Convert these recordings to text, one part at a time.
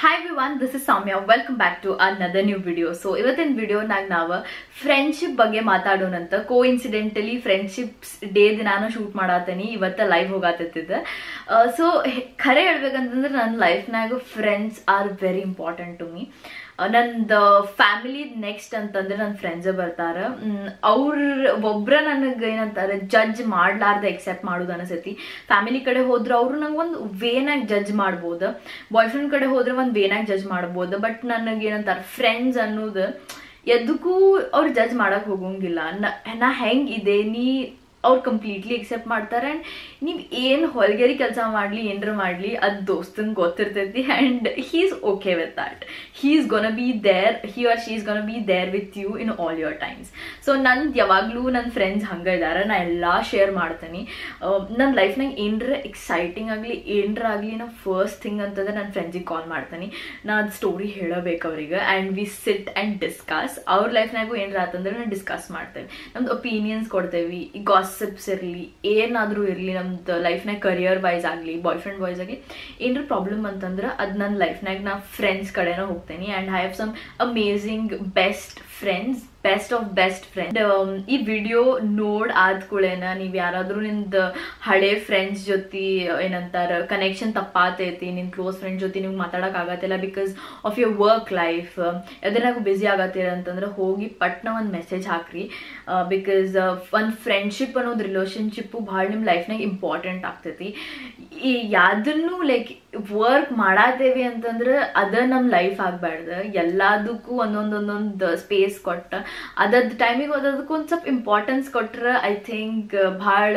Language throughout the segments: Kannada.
Hi everyone this is Soumya welcome back to another new video so ಇವತ್ತಿನ ವಿಡಿಯೋನಾಗ ನಾವು ಫ್ರೆಂಡ್ಶಿಪ್ ಬಗ್ಗೆ ಮಾತಾಡೋಣಂತ ಕೋ ಇನ್ಸಿಡೆಂಟಲಿ ಫ್ರೆಂಡ್ಶಿಪ್ಸ್ ಡೇ ದಿನಾನು ಶೂಟ್ ಮಾಡತ್ತೇನಿ ಇವತ್ತ ಲೈವ್ ಹೋಗಾತಿದ್ದ ಸೊ ಖರೆ ಹೇಳ್ಬೇಕಂತಂದ್ರೆ ನನ್ನ ಲೈಫ್ನಾಗ friends are very important to me ನಂದು ಫ್ಯಾಮಿಲಿ ನೆಕ್ಸ್ಟ್ ಅಂತಂದ್ರೆ ನನ್ನ ಫ್ರೆಂಡ್ಸ್ ಬರ್ತಾರ ಅವ್ರ ಒಬ್ರ ನನಗೆ ಏನಂತಾರೆ ಜಡ್ಜ್ ಮಾಡ್ಲಾರ್ದೆ ಎಕ್ಸೆಪ್ಟ್ ಮಾಡೋದು ಅನಿಸತಿ ಫ್ಯಾಮಿಲಿ ಕಡೆ ಹೋದ್ರೆ ಅವರು ನಂಗೆ ಒಂದು ವೇನಾಗಿ ಜಡ್ಜ್ ಮಾಡ್ಬೋದು ಬಾಯ್ ಫ್ರೆಂಡ್ ಕಡೆ ಹೋದ್ರೆ ಒಂದು ವೇನಾಗಿ ಜಡ್ಜ್ ಮಾಡ್ಬೋದು ಬಟ್ ನನಗೆ ಏನಂತಾರೆ ಫ್ರೆಂಡ್ಸ್ ಅನ್ನೋದು ಎದಕ್ಕೂ ಅವ್ರು ಜಡ್ಜ್ ಮಾಡಕ್ ಹೋಗಂಗಿಲ್ಲ ನಾ ಹೆಂಗಿದೆ ನೀ ಅವ್ರು ಕಂಪ್ಲೀಟ್ಲಿ ಎಕ್ಸೆಪ್ಟ್ ಮಾಡ್ತಾರೆ ಆ್ಯಂಡ್ ನೀವು ಏನು ಹೊಲ್ಗೇರಿ ಕೆಲಸ ಮಾಡಲಿ ಏನರ ಮಾಡಲಿ ಅದು ದೋಸ್ತಂಗೆ ಗೊತ್ತಿರ್ತೈತಿ and he is okay with that he is gonna be there he or she is gonna be there with you in all your times so ನಂದು ಯಾವಾಗಲೂ ನನ್ನ ಫ್ರೆಂಡ್ಸ್ ಹಂಗೆ ಇದ್ದಾರೆ ನಾ ಎಲ್ಲ ಶೇರ್ ಮಾಡ್ತೀನಿ ನನ್ನ ಲೈಫ್ನಾಗ ಏನರ ಎಕ್ಸೈಟಿಂಗ್ ಆಗಲಿ ಏನರ ಆಗಲಿ ನಾ ಫಸ್ಟ್ ಥಿಂಗ್ ಅಂತಂದ್ರೆ ನನ್ನ ಫ್ರೆಂಡ್ಸಿಗೆ ಕಾಲ್ ಮಾಡ್ತೀನಿ ನಾ ಅದು ಸ್ಟೋರಿ ಹೇಳಬೇಕು ಅವ್ರಿಗೆ and we sit and discuss ಅವ್ರ ಲೈಫ್ನಾಗೂ ಏನರ ಆತಂದ್ರೆ ನಾವು ಡಿಸ್ಕಸ್ ಮಾಡ್ತೇವೆ ನಮ್ದು ಒಪಿನಿಯನ್ಸ್ ಕೊಡ್ತೇವೆ ಈ ಗಾಸಿಪ್ಸ್ ಇರಲಿ ಏನಾದರೂ ಇರಲಿ ನಮ್ದು ಲೈಫ್ನಾಗ ಕರಿಯರ್ ವೈಸ್ ಆಗಲಿ ಬಾಯ್ ಫ್ರೆಂಡ್ ವೈಸ್ ಆಗಲಿ ಏನರ ಪ್ರಾಬ್ಲಮ್ ಅಂತಂದ್ರೆ ಅದು ನನ್ನ ಲೈಫ್ನಾಗ ನಾ ಫ್ರೆಂಡ್ಸ್ ಕಡೆನೂ ಹೋಗ್ತೀನಿ and I have some amazing best friends best of best friend ಈ ವಿಡಿಯೋ ನೋಡ್ ಆದ ಕೂಡೇನ ನೀವು ಯಾರಾದ್ರೂ ನಿಂದ ಹಳೆ ಫ್ರೆಂಡ್ಸ್ ಜೊತೆ ಏನಂತಾರ ಕನೆಕ್ಷನ್ ತಪ್ಪಾತೈತಿ ನಿನ್ ಕ್ಲೋಸ್ ಫ್ರೆಂಡ್ ಜೊತೆ ನಿಮ್ಗೆ ಮಾತಾಡಕ್ ಆಗತ್ತಿಲ್ಲ because of your work life ಎದ್ರಾಗ ಬ್ಯುಸಿ ಆಗತ್ತೀರ ಅಂತಂದ್ರೆ ಹೋಗಿ ಪಟ್ನ ಒಂದು ಮೆಸೇಜ್ ಹಾಕ್ರಿ ಬಿಕಾಸ್ ಒಂದು ಫ್ರೆಂಡ್ಶಿಪ್ ಅನ್ನೋದು ರಿಲೇಶನ್ಶಿಪ್ಪು ಭಾಳ ನಿಮ್ಮ ಲೈಫ್ನಾಗ ಇಂಪಾರ್ಟೆಂಟ್ ಆಗ್ತೈತಿ ಈ ಯಾವ್ದನ್ನು ಲೈಕ್ ವರ್ಕ್ ಮಾಡಾತೇವಿ ಅಂತಂದ್ರೆ ಅದ ನಮ್ಮ ಲೈಫ್ ಆಗ್ಬಾರ್ದು ಎಲ್ಲದಕ್ಕೂ ಒಂದೊಂದೊಂದೊಂದು ಸ್ಪೇಸ್ ಕೊಟ್ಟ ಅದದ್ ಟೈಮಿಗೆ ಓದೋದಕ್ಕೂ ಒಂದು ಸ್ವಲ್ಪ ಇಂಪಾರ್ಟೆನ್ಸ್ ಕೊಟ್ರೆ ಐ ಥಿಂಕ್ ಭಾಳ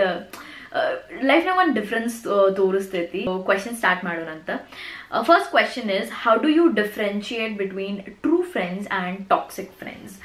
ಲೈಫ್ನಾಗ ಒಂದು ಡಿಫ್ರೆನ್ಸ್ ತೋರಿಸ್ತೈತಿ ಕ್ವೆಶನ್ ಸ್ಟಾರ್ಟ್ ಮಾಡೋಣ ಅಂತ first question is how do you differentiate between true friends and toxic friends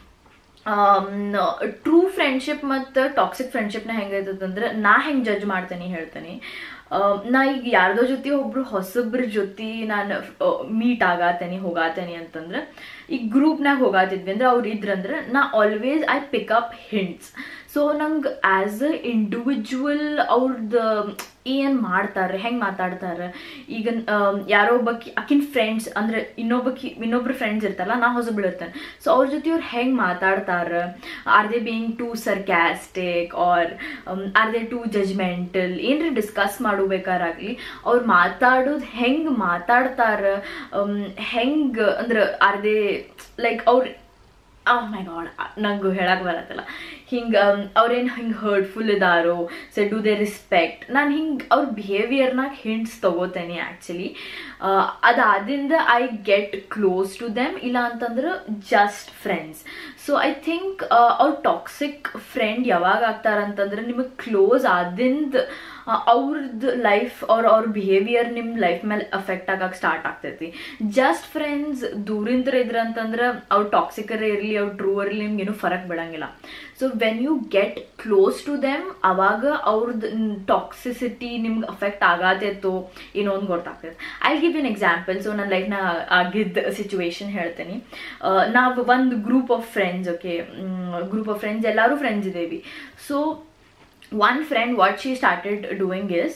true friendship ಮತ್ತು ಟಾಕ್ಸಿಕ್ ಫ್ರೆಂಡ್ಶಿಪ್ನ ಹೆಂಗೈತಂದ್ರೆ ನಾ ಹೆಂಗೆ ಜಡ್ಜ್ ಮಾಡ್ತೇನೆ ಹೇಳ್ತೇನೆ ನಾ ಈಗ ಯಾರ್ದೋ ಜೊತೆ ಒಬ್ರು ಹೊಸಬ್ರ ಜೊತೆ ನಾನು ಮೀಟ್ ಆಗತ್ತೇನೆ ಹೋಗಾತೇನೆ ಅಂತಂದ್ರೆ ಈಗ ಗ್ರೂಪ್ನಾಗ ಹೋಗಾತಿದ್ವಿ ಅಂದ್ರೆ ಅವ್ರು ಇದ್ರಂದ್ರೆ ನಾ always I pick up hints so ನಂಗೆ ಆ್ಯಸ್ ಅ ಇಂಡಿವಿಜುವಲ್ ಅವ್ರದ್ದು ಏನು ಮಾಡ್ತಾರೆ ಹೆಂಗೆ ಮಾತಾಡ್ತಾರೆ ಈಗ ಯಾರೋ ಒಬ್ಬಕಿ ಆಕಿನ ಫ್ರೆಂಡ್ಸ್ ಅಂದರೆ ಇನ್ನೊಬ್ಬಕಿ ಇನ್ನೊಬ್ರು ಫ್ರೆಂಡ್ಸ್ ಇರ್ತಾರಲ್ಲ ನಾ ಹೊಸಬ್ಳು ಇರ್ತೇನೆ ಸೊ ಅವ್ರ ಜೊತೆ ಇವ್ರು ಹೆಂಗೆ ಮಾತಾಡ್ತಾರೆ are they being too sarcastic are are they too judgmental ಏನರ ಡಿಸ್ಕಸ್ ಮಾಡಬೇಕಾರಾಗಲಿ ಅವ್ರು ಮಾತಾಡೋದು ಹೆಂಗೆ ಮಾತಾಡ್ತಾರೆ ಹೆಂಗೆ ಅಂದ್ರೆ ಆರ್ ದೇ ಲೈಕ್ ಅವ್ರು ಆಹ್ ಮೈ ಗಾಡ್ ನಂಗೆ ಹೇಳಕ್ಕೆ ಬರತ್ತಲ್ಲ ಹಿಂಗೆ ಅವ್ರೇನು ಹಿಂಗೆ ಹರ್ಟ್ಫುಲ್ ಇದಾರೋ ಸೊ ಡು ದೇ ರೆಸ್ಪೆಕ್ಟ್ ನಾನು ಹಿಂಗೆ ಅವ್ರ ಬಿಹೇವಿಯರ್ನಾಗ ಹಿಂಟ್ಸ್ ತಗೋತೇನೆ ಆ್ಯಕ್ಚುಲಿ ಅದಾದಿಂದ I get close to them ಇಲ್ಲ ಅಂತಂದ್ರೆ just friends so I think ಅವ್ರ ಟಾಕ್ಸಿಕ್ ಫ್ರೆಂಡ್ ಯಾವಾಗ ಆಗ್ತಾರಂತಂದ್ರೆ ನಿಮಗೆ ಕ್ಲೋಸ್ ಆದಿಂದ ಅವ್ರದ್ದು ಲೈಫ್ ಅವ್ರ ಅವ್ರ ಬಿಹೇವಿಯರ್ ನಿಮ್ಮ ಲೈಫ್ ಮೇಲೆ ಅಫೆಕ್ಟ್ ಆಗಕ್ಕೆ ಸ್ಟಾರ್ಟ್ ಆಗ್ತೈತಿ ಜಸ್ಟ್ ಫ್ರೆಂಡ್ಸ್ ದೂರಿಂದ ಇದ್ರಂತಂದ್ರೆ ಅವ್ರು ಟಾಕ್ಸಿಕರೇ ಇರಲಿ ಅವ್ರು ಟ್ರೂ ಇರಲಿ ನಿಮ್ಗೆ ಏನೂ ಫರಕ್ ಬಿಡಂಗಿಲ್ಲ so when you get close to them ಅವಾಗ ಅವ್ರದ್ದು ಟಾಕ್ಸಿಸಿಟಿ ನಿಮ್ಗೆ ಅಫೆಕ್ಟ್ ಆಗತ್ತೈತೋ ಏನೋ ಒಂದು ಗೊತ್ತಾಗ್ತೈತೆ I give an example so ನನ್ನ ಲೈಫ್ನ ಆಗಿದ್ದ ಸಿಚುವೇಶನ್ ಹೇಳ್ತೀನಿ ನಾವು ಒಂದು group of friends okay group of friends ಎಲ್ಲರೂ ಫ್ರೆಂಡ್ಸ್ ಇದ್ದೇವಿ so one friend what she started doing is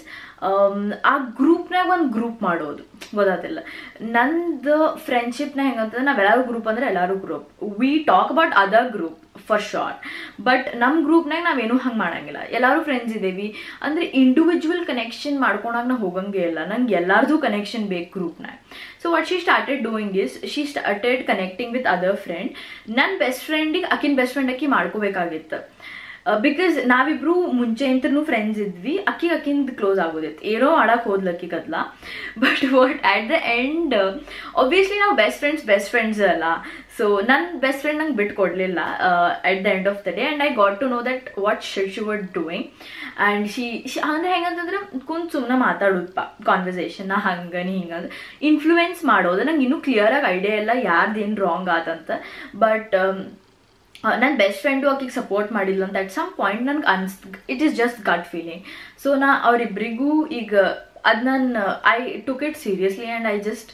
ಆ ಗ್ರೂಪ್ನಾಗ ಒಂದು ಗ್ರೂಪ್ ಮಾಡೋದು ಗೊತ್ತಾತಿಲ್ಲ ನಂದು ಫ್ರೆಂಡ್ಶಿಪ್ನ ಹೆಂಗಂತಂದ್ರೆ ನಾವೆಲ್ಲರೂ ಗ್ರೂಪ್ ಅಂದ್ರೆ ಎಲ್ಲರೂ group we talk about other group for sure but ನಮ್ಮ ಗ್ರೂಪ್ನಾಗ ನಾವೇನು ಹಂಗೆ ಮಾಡಂಗಿಲ್ಲ ಎಲ್ಲರೂ ಫ್ರೆಂಡ್ಸ್ ಇದ್ದೇವಿ ಅಂದರೆ ಇಂಡಿವಿಜುವಲ್ ಕನೆಕ್ಷನ್ ಮಾಡ್ಕೊಳಕ್ಕೆ ನಾ ಹೋಗಂಗೆ ಇಲ್ಲ ನಂಗೆ ಎಲ್ಲರದು ಕನೆಕ್ಷನ್ ಬೇಕು ಗ್ರೂಪ್ನಾಗ so what she started doing is she started connecting with other friend ನನ್ನ ಬೆಸ್ಟ್ ಫ್ರೆಂಡಿಗೆ ಆಕಿನ ಬೆಸ್ಟ್ ಫ್ರೆಂಡ್ ಅಕ್ಕಿ ಮಾಡ್ಕೋಬೇಕಾಗಿತ್ತು ಬಿಕಾಸ್ ನಾವಿಬ್ರು ಮುಂಚೆ ಅಂತೂ ಫ್ರೆಂಡ್ಸ್ ಇದ್ವಿ ಅಕ್ಕಿ ಅಕ್ಕಿಂದ ಕ್ಲೋಸ್ ಆಗೋದಿತ್ತು ಏನೋ ಆಡಕ್ಕೆ ಹೋದ್ಲಕ್ಕಿ ಕತ್ಲ but what at the end obviously ನಾವು ಬೆಸ್ಟ್ ಫ್ರೆಂಡ್ಸ್ ಬೆಸ್ಟ್ ಫ್ರೆಂಡ್ಸ್ ಅಲ್ಲ ಸೊ ನನ್ನ ಬೆಸ್ಟ್ ಫ್ರೆಂಡ್ ನಂಗೆ ಬಿಟ್ಟು ಕೊಡಲಿಲ್ಲ at the end of the day and I got to know that what shit she were doing and she ಅಂದರೆ ಹೆಂಗಂತಂದ್ರೆ ಕುಂತು ಸುಮ್ಮನೆ ಮಾತಾಡೋದಪ್ಪ ಕಾನ್ವರ್ಸೇಷನ್ ಹಂಗೆ ಹಿಂಗಂದ್ರೆ ಇನ್ಫ್ಲೂಯೆನ್ಸ್ ಮಾಡೋದು ನಂಗೆ ಇನ್ನೂ ಕ್ಲಿಯರಾಗಿ ಐಡಿಯಾ ಇಲ್ಲ ಯಾರ್ದೇನು ರಾಂಗ್ ಆತಂತ ಬಟ್ ನನ್ನ ಬೆಸ್ಟ್ ಫ್ರೆಂಡು ಆಕಿಗೆ ಸಪೋರ್ಟ್ ಮಾಡಿಲ್ಲ ಅಂತ ಅಟ್ ಸಮ್ ಪಾಯಿಂಟ್ ನನ್ಗೆ ಅನ್ಸ್ it is just gut feeling so ನಾ ಅವರಿಬ್ಬರಿಗೂ ಈಗ ಅದು ನಾನು I took it seriously and I just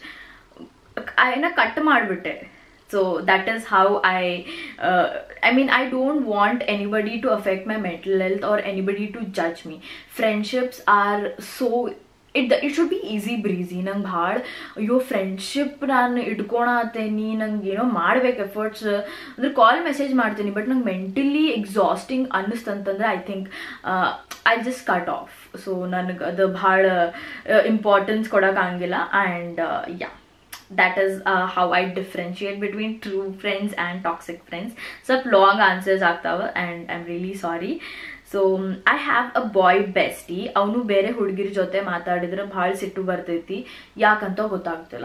ಐನ ಕಟ್ ಮಾಡಿಬಿಟ್ಟೆ so that is how i uh, i mean i don't want anybody to affect my mental health or anybody to judge me friendships are so it it should be easy breezy ನಂಗೆ ಭಾಳ ಅಯ್ಯೋ ಫ್ರೆಂಡ್ಶಿಪ್ ನಾನು ಇಟ್ಕೊಳತ್ತೇನಿ ನಂಗೆ ಏನೋ ಮಾಡ್ಬೇಕು ಎಫರ್ಟ್ಸ್ ಅಂದ್ರೆ ಕಾಲ್ ಮೆಸೇಜ್ ಮಾಡ್ತೀನಿ ಬಟ್ ನಂಗೆ ಮೆಂಟಲಿ ಎಕ್ಸಾಸ್ಟಿಂಗ್ ಅನ್ನಿಸ್ತಂತಂದ್ರೆ I think I just cut off so ನನಗೆ ಅದು ಭಾಳ ಇಂಪಾರ್ಟೆನ್ಸ್ ಕೊಡೋಕ್ಕಾಗಿಲ್ಲ and yeah that is uh, how I differentiate between true friends and toxic friends. Some long answers ಆಗ್ತಾವ and I'm really sorry. So I have a boy bestie ಅವನು ಬೇರೆ ಹುಡುಗಿರ ಜೊತೆ ಮಾತಾಡಿದ್ರೆ ಭಾಳ ಸಿಟ್ಟು ಬರ್ತೈತಿ ಯಾಕಂತ ಗೊತ್ತಾಗ್ತಿಲ್ಲ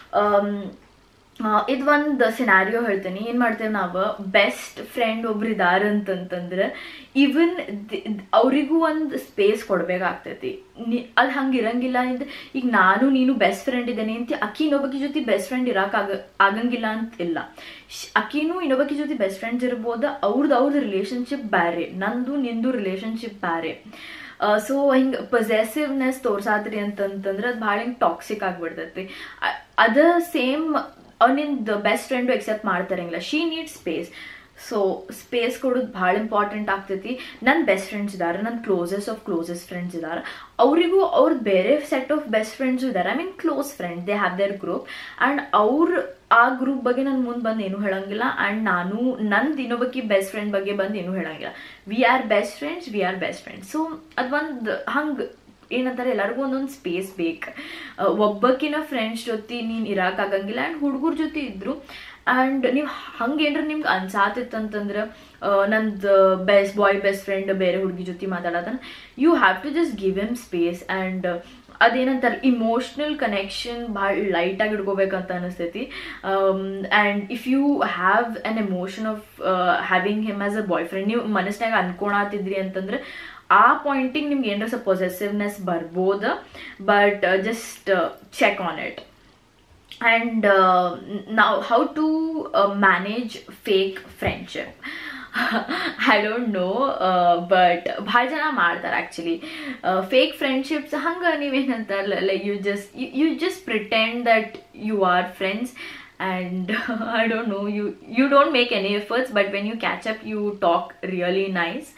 ಇದು ಒಂದು ಸಿನಾರಿಯೋ ಹೇಳ್ತೀನಿ ಏನು ಮಾಡ್ತೇವೆ ನಾವು ಬೆಸ್ಟ್ ಫ್ರೆಂಡ್ ಒಬ್ರು ಇದಾರೆ ಅಂತಂತಂದ್ರೆ ಈವನ್ ಅವರಿಗೂ ಒಂದು ಸ್ಪೇಸ್ ಕೊಡ್ಬೇಕಾಗ್ತೈತಿ ನಿ ಅದು ಹಂಗೆ ಇರಂಗಿಲ್ಲ ಅಂತ ಈಗ ನಾನು ನೀನು ಬೆಸ್ಟ್ ಫ್ರೆಂಡ್ ಇದ್ದೇನೆ ಅಂತ ಅಕ್ಕಿ ಇನ್ನೊಬ್ಬಕಿ ಜೊತೆ ಬೆಸ್ಟ್ ಫ್ರೆಂಡ್ ಇರೋಕ್ಕಾಗ ಆಗಂಗಿಲ್ಲ ಅಂತ ಇಲ್ಲ ಅಕ್ಕಿನೂ ಇನ್ನೊಬ್ಬಕಿ ಜೊತೆ ಬೆಸ್ಟ್ ಫ್ರೆಂಡ್ಸ್ ಇರ್ಬೋದು ಅವ್ರದ್ದು ಅವ್ರದ್ದು ರಿಲೇಶನ್ಶಿಪ್ ಬೇರೆ ನಂದು ನಿಂದು ರಿಲೇಶನ್ಶಿಪ್ ಬೇರೆ ಸೊ ಹಿಂಗೆ ಪೊಸೆಸಿವ್ನೆಸ್ ತೋರ್ಸಾದ್ರಿ ಅಂತಂತಂದ್ರೆ ಅದು ಭಾಳ ಹಿಂಗೆ ಟಾಕ್ಸಿಕ್ ಆಗಿಬಿಡ್ತೈತಿ ಅದ ಸೇಮ್ ಅವನಿಂದ ಬೆಸ್ಟ್ ಫ್ರೆಂಡು ಎಕ್ಸೆಪ್ಟ್ ಮಾಡ್ತಾರಂಗಿಲ್ಲ she need space so space ಕೊಡೋದು ಭಾಳ ಇಂಪಾರ್ಟೆಂಟ್ ಆಗ್ತೈತಿ ನನ್ನ ಬೆಸ್ಟ್ ಫ್ರೆಂಡ್ಸ್ ಇದ್ದಾರೆ ನನ್ನ ಕ್ಲೋಸೆಸ್ಟ್ ಆಫ್ ಕ್ಲೋಸೆಸ್ಟ್ ಫ್ರೆಂಡ್ಸ್ ಇದ್ದಾರೆ ಅವರಿಗೂ ಅವ್ರದ್ದು ಬೇರೆ ಸೆಟ್ ಆಫ್ ಬೆಸ್ಟ್ ಫ್ರೆಂಡ್ಸ್ ಇದ್ದಾರೆ I mean close friend they have their group and ಅವ್ರು ಆ ಗ್ರೂಪ್ ಬಗ್ಗೆ ನಾನು ಮುಂದೆ ಬಂದು ಏನೂ ಹೇಳಂಗಿಲ್ಲ ಆ್ಯಂಡ್ ನಾನು ನಂದು ಇನ್ನೊಬ್ಬಕಿ ಬೆಸ್ಟ್ ಫ್ರೆಂಡ್ ಬಗ್ಗೆ ಬಂದು ಏನೂ ಹೇಳಂಗಿಲ್ಲ we are best friends we are best friends so ಅದು ಒಂದು ಹಂಗೆ ಏನಂತಾರೆ ಎಲ್ಲರಿಗೂ ಒಂದೊಂದು ಸ್ಪೇಸ್ ಬೇಕು ಒಬ್ಬಕಿನ ಫ್ರೆಂಡ್ಸ್ ಜೊತೆ ನೀನು ಇರೋಕ್ಕಾಗಂಗಿಲ್ಲ ಆ್ಯಂಡ್ ಹುಡುಗರ ಜೊತೆ ಇದ್ರು ಆ್ಯಂಡ್ ನೀವು ಹಂಗೇನ್ರ ನಿಮ್ಗೆ ಅನ್ಸಾತಿತ್ತಂತಂದ್ರೆ ನಂದು ಬೆಸ್ಟ್ ಬಾಯ್ ಬೆಸ್ಟ್ ಫ್ರೆಂಡ್ ಬೇರೆ ಹುಡುಗಿ ಜೊತೆ ಮಾತಾಡತಾನ you have to just give em space and ಅದೇನಂತಾರೆ ಇಮೋಷ್ನಲ್ ಕನೆಕ್ಷನ್ ಭಾಳ ಲೈಟಾಗಿ ಇಟ್ಕೋಬೇಕಂತ ಅನಿಸ್ತೈತಿ and if you have an emotion of having him as a boyfriend ನೀವು ಮನಸ್ಸಿನಾಗ ಅನ್ಕೊಳತಿದ್ರಿ ಅಂತಂದ್ರೆ ಆ ಪಾಯಿಂಟಿಗೆ ನಿಮ್ಗೆ ಏನಾರ ಸ್ವಲ್ಪ ಪೊಸೆಸಿವ್ನೆಸ್ ಬರ್ಬೋದು but just check on it and ನಾವು how to manage fake friendship I don't know but ಭಾಳ ಜನ ಮಾಡ್ತಾರೆ ಆ್ಯಕ್ಚುಲಿ ಫೇಕ್ ಫ್ರೆಂಡ್ಶಿಪ್ಸ್ ಹಂಗೆ ನೀವೇನಂತಾರಲ್ಲ like you just you just pretend that you are friends and I don't know you you don't make any efforts but when you catch up you talk really nice